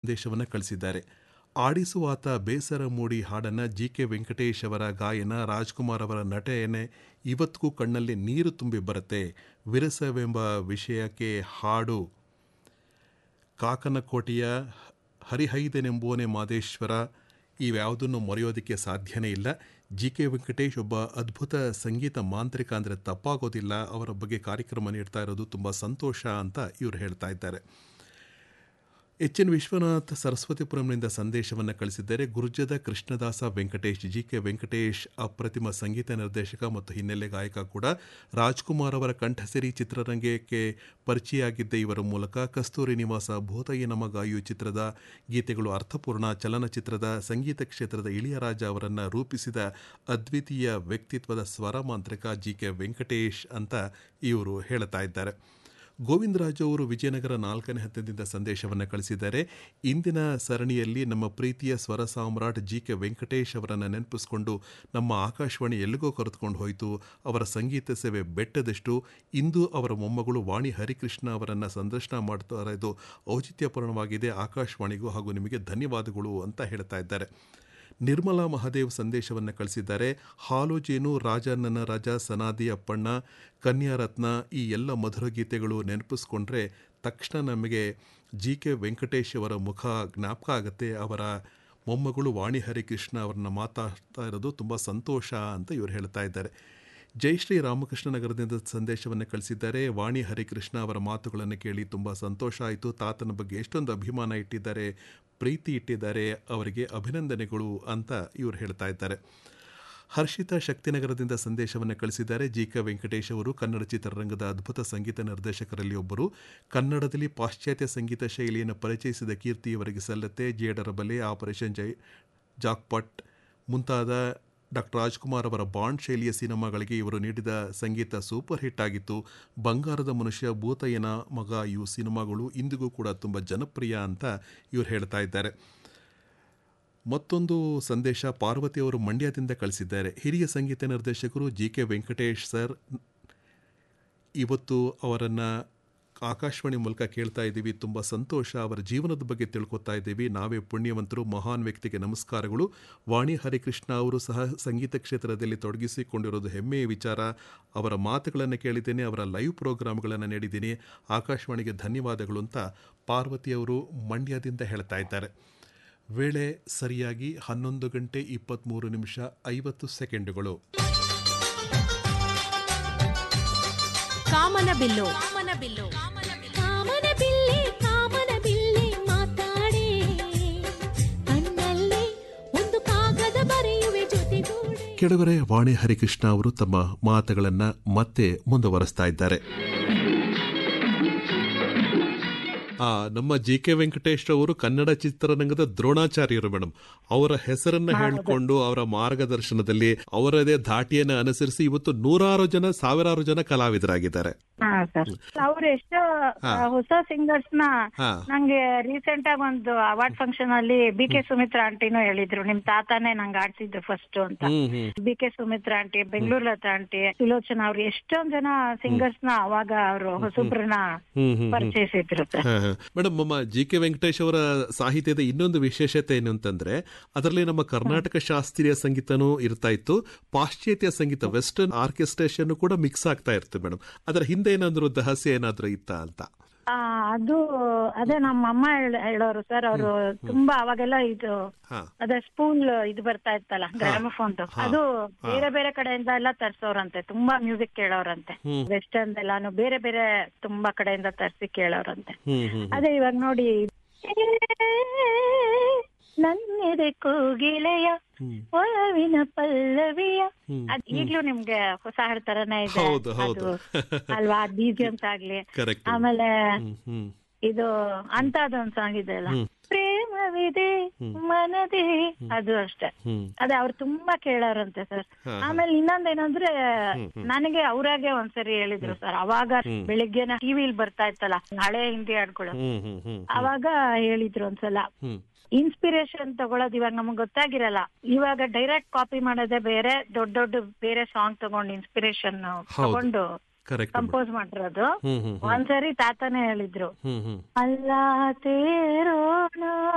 ಸಂದೇಶವನ್ನು ಕಳಿಸಿದ್ದಾರೆ ಆಡಿಸುವಾತ ಬೇಸರ ಮೂಡಿ ಹಾಡನ್ನು ಜಿ ಕೆ ವೆಂಕಟೇಶ್ ಅವರ ಗಾಯನ ರಾಜ್ಕುಮಾರ್ ಅವರ ನಟನೆ ಇವತ್ತಿಗೂ ಕಣ್ಣಲ್ಲಿ ನೀರು ತುಂಬಿ ಬರುತ್ತೆ ವಿರಸವೆಂಬ ವಿಷಯಕ್ಕೆ ಹಾಡು ಕಾಕನಕೋಟೆಯ ಹರಿಹೈದನೆಂಬೋನೆ ಮಾದೇಶ್ವರ ಇವ್ಯಾವುದನ್ನು ಮರೆಯೋದಕ್ಕೆ ಸಾಧ್ಯನೇ ಇಲ್ಲ ಜಿ ಕೆ ವೆಂಕಟೇಶ್ ಒಬ್ಬ ಅದ್ಭುತ ಸಂಗೀತ ಮಾಂತ್ರಿಕ ಅಂದರೆ ತಪ್ಪಾಗೋದಿಲ್ಲ ಅವರ ಬಗ್ಗೆ ಕಾರ್ಯಕ್ರಮ ನೀಡ್ತಾ ಇರೋದು ತುಂಬ ಸಂತೋಷ ಅಂತ ಇವರು ಹೇಳ್ತಾ ಇದ್ದಾರೆ ಎಚ್ ಎನ್ ವಿಶ್ವನಾಥ್ ಸರಸ್ವತಿಪುರಂನಿಂದ ಸಂದೇಶವನ್ನು ಕಳಿಸಿದ್ದಾರೆ ಗುರ್ಜದ ಕೃಷ್ಣದಾಸ ವೆಂಕಟೇಶ್ ಜಿ ಕೆ ವೆಂಕಟೇಶ್ ಅಪ್ರತಿಮ ಸಂಗೀತ ನಿರ್ದೇಶಕ ಮತ್ತು ಹಿನ್ನೆಲೆ ಗಾಯಕ ಕೂಡ ರಾಜ್ಕುಮಾರ್ ಅವರ ಕಂಠಸಿರಿ ಚಿತ್ರರಂಗಕ್ಕೆ ಪರಿಚಯ ಆಗಿದ್ದ ಇವರ ಮೂಲಕ ಕಸ್ತೂರಿ ನಿವಾಸ ಭೂತಯ್ಯ ನಮಗಾಯು ಚಿತ್ರದ ಗೀತೆಗಳು ಅರ್ಥಪೂರ್ಣ ಚಲನಚಿತ್ರದ ಸಂಗೀತ ಕ್ಷೇತ್ರದ ಇಳಿಯರಾಜ ಅವರನ್ನು ರೂಪಿಸಿದ ಅದ್ವಿತೀಯ ವ್ಯಕ್ತಿತ್ವದ ಸ್ವರ ಮಾಂತ್ರಿಕ ಜಿ ಕೆ ವೆಂಕಟೇಶ್ ಅಂತ ಇವರು ಹೇಳ್ತಾ ಇದ್ದಾರೆ ಗೋವಿಂದರಾಜು ಅವರು ವಿಜಯನಗರ ನಾಲ್ಕನೇ ಹಂತದಿಂದ ಸಂದೇಶವನ್ನು ಕಳಿಸಿದ್ದಾರೆ ಇಂದಿನ ಸರಣಿಯಲ್ಲಿ ನಮ್ಮ ಪ್ರೀತಿಯ ಸ್ವರ ಸಾಮ್ರಾಟ್ ಜಿ ಕೆ ವೆಂಕಟೇಶ್ ಅವರನ್ನು ನೆನಪಿಸಿಕೊಂಡು ನಮ್ಮ ಆಕಾಶವಾಣಿ ಎಲ್ಲಿಗೋ ಕರೆದುಕೊಂಡು ಹೋಯಿತು ಅವರ ಸಂಗೀತ ಸೇವೆ ಬೆಟ್ಟದಷ್ಟು ಇಂದು ಅವರ ಮೊಮ್ಮಗಳು ವಾಣಿ ಹರಿಕೃಷ್ಣ ಅವರನ್ನು ಸಂದರ್ಶನ ಮಾಡ್ತಾ ಇರೋದು ಔಚಿತ್ಯಪೂರ್ಣವಾಗಿದೆ ಆಕಾಶವಾಣಿಗೂ ಹಾಗೂ ನಿಮಗೆ ಧನ್ಯವಾದಗಳು ಅಂತ ಹೇಳ್ತಾ ಇದ್ದಾರೆ ನಿರ್ಮಲಾ ಮಹಾದೇವ್ ಸಂದೇಶವನ್ನು ಕಳಿಸಿದ್ದಾರೆ ಹಾಲು ಜೇನು ರಾಜಣ್ಣನ ರಾಜ ಸನಾದಿ ಅಪ್ಪಣ್ಣ ಕನ್ಯಾರತ್ನ ಈ ಎಲ್ಲ ಮಧುರ ಗೀತೆಗಳು ನೆನಪಿಸ್ಕೊಂಡ್ರೆ ತಕ್ಷಣ ನಮಗೆ ಜಿ ಕೆ ವೆಂಕಟೇಶ್ ಅವರ ಮುಖ ಜ್ಞಾಪಕ ಆಗುತ್ತೆ ಅವರ ಮೊಮ್ಮಗಳು ವಾಣಿ ಹರಿಕೃಷ್ಣ ಅವರನ್ನ ಮಾತಾಡ್ತಾ ಇರೋದು ತುಂಬ ಸಂತೋಷ ಅಂತ ಇವರು ಹೇಳ್ತಾ ಇದ್ದಾರೆ ಜಯಶ್ರೀ ರಾಮಕೃಷ್ಣ ನಗರದಿಂದ ಸಂದೇಶವನ್ನು ಕಳಿಸಿದ್ದಾರೆ ವಾಣಿ ಹರಿಕೃಷ್ಣ ಅವರ ಮಾತುಗಳನ್ನು ಕೇಳಿ ತುಂಬ ಸಂತೋಷ ಆಯಿತು ತಾತನ ಬಗ್ಗೆ ಎಷ್ಟೊಂದು ಅಭಿಮಾನ ಇಟ್ಟಿದ್ದಾರೆ ಪ್ರೀತಿ ಇಟ್ಟಿದ್ದಾರೆ ಅವರಿಗೆ ಅಭಿನಂದನೆಗಳು ಅಂತ ಇವರು ಹೇಳ್ತಾ ಇದ್ದಾರೆ ಹರ್ಷಿತಾ ಶಕ್ತಿನಗರದಿಂದ ಸಂದೇಶವನ್ನು ಕಳಿಸಿದ್ದಾರೆ ಜಿ ಕ ವೆಂಕಟೇಶ್ ಅವರು ಕನ್ನಡ ಚಿತ್ರರಂಗದ ಅದ್ಭುತ ಸಂಗೀತ ನಿರ್ದೇಶಕರಲ್ಲಿ ಒಬ್ಬರು ಕನ್ನಡದಲ್ಲಿ ಪಾಶ್ಚಾತ್ಯ ಸಂಗೀತ ಶೈಲಿಯನ್ನು ಪರಿಚಯಿಸಿದ ಕೀರ್ತಿ ಇವರಿಗೆ ಸಲ್ಲತ್ತೆ ಜೇಡರ ಬಲೆ ಆಪರೇಷನ್ ಜೈ ಜಾಕ್ಪಾಟ್ ಮುಂತಾದ ಡಾಕ್ಟರ್ ರಾಜ್ಕುಮಾರ್ ಅವರ ಬಾಂಡ್ ಶೈಲಿಯ ಸಿನಿಮಾಗಳಿಗೆ ಇವರು ನೀಡಿದ ಸಂಗೀತ ಸೂಪರ್ ಹಿಟ್ ಆಗಿತ್ತು ಬಂಗಾರದ ಮನುಷ್ಯ ಭೂತಯ್ಯನ ಮಗ ಇವು ಸಿನಿಮಾಗಳು ಇಂದಿಗೂ ಕೂಡ ತುಂಬ ಜನಪ್ರಿಯ ಅಂತ ಇವರು ಹೇಳ್ತಾ ಇದ್ದಾರೆ ಮತ್ತೊಂದು ಸಂದೇಶ ಪಾರ್ವತಿ ಅವರು ಮಂಡ್ಯದಿಂದ ಕಳಿಸಿದ್ದಾರೆ ಹಿರಿಯ ಸಂಗೀತ ನಿರ್ದೇಶಕರು ಜಿ ಕೆ ವೆಂಕಟೇಶ್ ಸರ್ ಇವತ್ತು ಅವರನ್ನು ಆಕಾಶವಾಣಿ ಮೂಲಕ ಕೇಳ್ತಾ ಇದ್ದೀವಿ ತುಂಬ ಸಂತೋಷ ಅವರ ಜೀವನದ ಬಗ್ಗೆ ತಿಳ್ಕೊತಾ ಇದ್ದೀವಿ ನಾವೇ ಪುಣ್ಯವಂತರು ಮಹಾನ್ ವ್ಯಕ್ತಿಗೆ ನಮಸ್ಕಾರಗಳು ವಾಣಿ ಹರಿಕೃಷ್ಣ ಅವರು ಸಹ ಸಂಗೀತ ಕ್ಷೇತ್ರದಲ್ಲಿ ತೊಡಗಿಸಿಕೊಂಡಿರೋದು ಹೆಮ್ಮೆಯ ವಿಚಾರ ಅವರ ಮಾತುಗಳನ್ನು ಕೇಳಿದ್ದೇನೆ ಅವರ ಲೈವ್ ಪ್ರೋಗ್ರಾಮ್ಗಳನ್ನು ನೀಡಿದ್ದೀನಿ ಆಕಾಶವಾಣಿಗೆ ಧನ್ಯವಾದಗಳು ಅಂತ ಪಾರ್ವತಿಯವರು ಮಂಡ್ಯದಿಂದ ಹೇಳ್ತಾ ಇದ್ದಾರೆ ವೇಳೆ ಸರಿಯಾಗಿ ಹನ್ನೊಂದು ಗಂಟೆ ಇಪ್ಪತ್ತ್ಮೂರು ನಿಮಿಷ ಐವತ್ತು ಸೆಕೆಂಡುಗಳು ಕಾಮನ ಬಿಲ್ಲು ಕಾಮನ ಬಿಲ್ಲು ಕಾಮನ ಬಿಲ್ಲೆ ಕಾಮನ ಬಿಲ್ಲೆ ಮಾತಾಡೆ ಕಣ್ಣಲ್ಲಿ ಒಂದು ಕಾಗದ ಬರೆಯುವೆ ಜೊತೆಗೂಡೆ ಕೆಳಗರೆ ವಾಣಿ ಹರಿಕೃಷ್ಣ ಅವರು ತಮ್ಮ ಮಾತುಗಳನ್ನು ಮತ್ತೆ ಮುಂದುವರೆಸ್ತಾ ಇದ್ದಾರೆ ಆ ನಮ್ಮ ಜಿ ಕೆ ವೆಂಕಟೇಶ್ ಅವರು ಕನ್ನಡ ಚಿತ್ರರಂಗದ ದ್ರೋಣಾಚಾರ್ಯರು ಮೇಡಮ್ ಅವರ ಹೆಸರನ್ನ ಹೇಳ್ಕೊಂಡು ಅವರ ಮಾರ್ಗದರ್ಶನದಲ್ಲಿ ಅವರದೇ ಧಾಟಿಯನ್ನ ಅನುಸರಿಸಿ ಇವತ್ತು ನೂರಾರು ಜನ ಸಾವಿರಾರು ಜನ ಕಲಾವಿದರಾಗಿದ್ದಾರೆ ಹಾ ಸರ್ ಅವ್ರು ಎಷ್ಟೋ ಆ, ಹೊಸ ಸಿಂಗರ್ಸ್ ನ ಹಾ. ನಂಗೆ ರೀಸೆಂಟ್ ಆಗಿ ಒಂದು ಅವಾರ್ಡ್ ಫಂಕ್ಷನ್ ಅಲ್ಲಿ ಬಿ ಕೆ ಸುಮಿತ್ರಾ ಆಂಟಿನೂ ಹೇಳಿದ್ರು ನಿಮ್ ತಾತಾನೇ ನಂಗೆ ಆಡ್ತಿದ್ರು ಫಸ್ಟ್ ಅಂತ ಹ್ಮ್ ಹ್ಮ್ B K Sumitra aunty Bengaluru Lata aunty Sulochana ಅವ್ರು ಎಷ್ಟೊಂದ್ ಜನ ಸಿಂಗರ್ಸ್ ನ ಅವಾಗ ಅವರು ಹೊಸಬ್ರನ್ನ ಹ್ಮ್ ಹ್ಮ್ ಪರಿಚಯಿಸಿದ್ರು ಸರ್ ಹಾ, ಹಾ. ಮೇಡಮ್ ನಮ್ಮ ಜಿ ಕೆ ವೆಂಕಟೇಶ್ ಅವರ ಸಾಹಿತ್ಯದ ಇನ್ನೊಂದು ವಿಶೇಷತೆ ಏನು ಅಂತಂದ್ರೆ ಅದರಲ್ಲಿ ನಮ್ಮ ಕರ್ನಾಟಕ ಶಾಸ್ತ್ರೀಯ ಸಂಗೀತನೂ ಇರ್ತಾ ಇತ್ತು ಪಾಶ್ಚಾತ್ಯ ಸಂಗೀತ ವೆಸ್ಟರ್ನ್ ಆರ್ಕೆಸ್ಟ್ರೇಷನ್ ಕೂಡ ಮಿಕ್ಸ್ ಆಗ್ತಾ ಇತ್ತು ಮೇಡಮ್ ಅದರ ಹಿಂದೆ ಏನಾದ್ರು ರಹಸ್ಯ ಏನಾದ್ರು ಇತ್ತಾ ಅಂತ ಆ, ಅದು ಅದೇ ನಮ್ಮ ಅಮ್ಮ ಹೇಳ್- ಹೇಳೋರು ಸರ್ ಅವರು ತುಂಬಾ ಅವಾಗೆಲ್ಲ ಇದು ಹಾ ಅದೇ ಸ್ಪೂಲ್ ಇದು ಬರ್ತಾ ಇತ್ತಲ್ಲ ಗ್ರಾಮಫೋನ್ ಅದು ಬೇರೆ ಬೇರೆ ಕಡೆಯಿಂದ ಎಲ್ಲ ತರ್ಸೋರಂತೆ ತುಂಬಾ ಮ್ಯೂಸಿಕ್ ಕೇಳೋರಂತೆ ವೆಸ್ಟರ್ನ್ ಎಲ್ಲಾನು ಬೇರೆ ಬೇರೆ ತುಂಬಾ ಕಡೆಯಿಂದ ತರ್ಸಿ ಕೇಳೋರಂತೆ ಹ್ಮ್ ಹ್ಮ್ ಅದೇ ಇವಾಗ ನೋಡಿ ನನ್ನೆದೆ ಕೋಗಿಲೆಯ ಒಳವಿನ ಪಲ್ಲವಿಯ ಅದ್ ಈಗ್ಲೂ ನಿಮ್ಗೆ ಹೊಸ ಹಾಡ್ ತರನೇ ಇದೆ ಹೌದು, ಹೌದು. ಅದು ಅಲ್ವಾ ಬೀಜಿಯಮ್ಸ್ ಆಗ್ಲಿ ಕರೆಕ್ಟ್ ಆಮೇಲೆ ಹ್ಮ್ ಹ್ಮ್ ಇದು ಅಂತದೊಂದ್ ಸಾಂಗ್ ಇದೆ ಅಲ್ಲ ಪ್ರೇಮವಿದೆ ಮನದೇ ಅದು ಅಷ್ಟೇ ಹ್ಮ್ ಅದೇ ಅವ್ರು ತುಂಬಾ ಕೇಳಾರಂತೆ ಸರ್ ಹಾ, ಹಾ. ಆಮೇಲೆ ಇನ್ನೊಂದೇನಂದ್ರೆ ನನಗೆ ಅವ್ರಾಗೆ ಒಂದ್ಸರಿ ಹೇಳಿದ್ರು ಸರ್ ಅವಾಗ ಬೆಳಿಗ್ಗೆನ ಟಿವಿಲ್ ಬರ್ತಾ ಇತ್ತಲ್ಲ ಹಳೆ ಹಿಂದಿ ಹಾಡ್ಗಳು ಹ್ಮ್ ಹ್ಮ್ ಹ್ಮ್ ಅವಾಗ ಹೇಳಿದ್ರು ಒಂದ್ಸಲ ಹ್ಮ್ ಇನ್ಸ್ಪಿರೇಷನ್ ತಗೊಳೋದು ಇವಾಗ ನಮಗ್ ಗೊತ್ತಾಗಿರಲ್ಲ ಇವಾಗ ಡೈರೆಕ್ಟ್ ಕಾಪಿ ಮಾಡೋದೇ ಬೇರೆ ದೊಡ್ಡ ದೊಡ್ಡ ಬೇರೆ ಸಾಂಗ್ ತಗೊಂಡು ಇನ್ಸ್ಪಿರೇಷನ್ ತಗೊಂಡು ಕರೆಕ್ಟ್ ಕಂಪೋಸ್ ಮಾಡಿರೋದು ಹ್ಮ್ ಹ್ಮ್ ಒಂದ್ಸರಿ ತಾತನೇ ಹೇಳಿದ್ರು ಹ್ಮ್ ಹ್ಮ್ ಅಲ್ಲ ತೇರೋಣ